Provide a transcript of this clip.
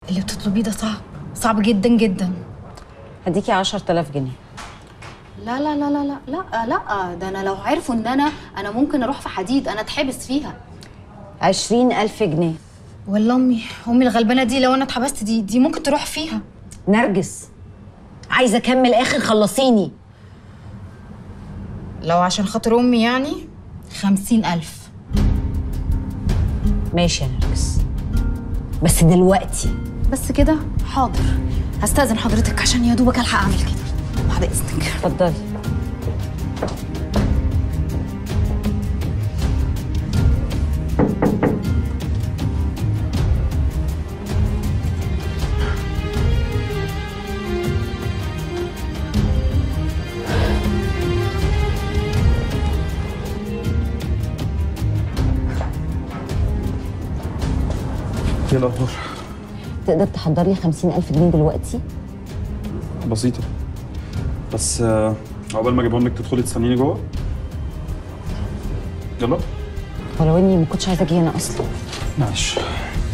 اللي بتطلبيه ده صعب صعب جدا جدا هديكي 10000 جنيه لا لا لا لا لا لا لا ده انا لو عرفوا ان انا انا ممكن اروح في حديد انا اتحبس فيها 20000 جنيه والله امي امي الغلبانه دي لو انا اتحبست دي دي ممكن تروح فيها نرجس عايزه اكمل اخر خلصيني لو عشان خاطر امي يعني خمسين الف ماشي يا نرجس بس دلوقتي بس كده حاضر هستأذن حضرتك عشان يا دوبك الحق اعمل كده بعد اذنك اتفضلي ايه الاخبار تقدر تحضر لي 50000 جنيه دلوقتي بسيطه بس آه، عقبال ما اجيبهم لك تدخلي تستنيني جوه يلا ولو اني ما كنتش عايزه اجي هنا اصلا معلش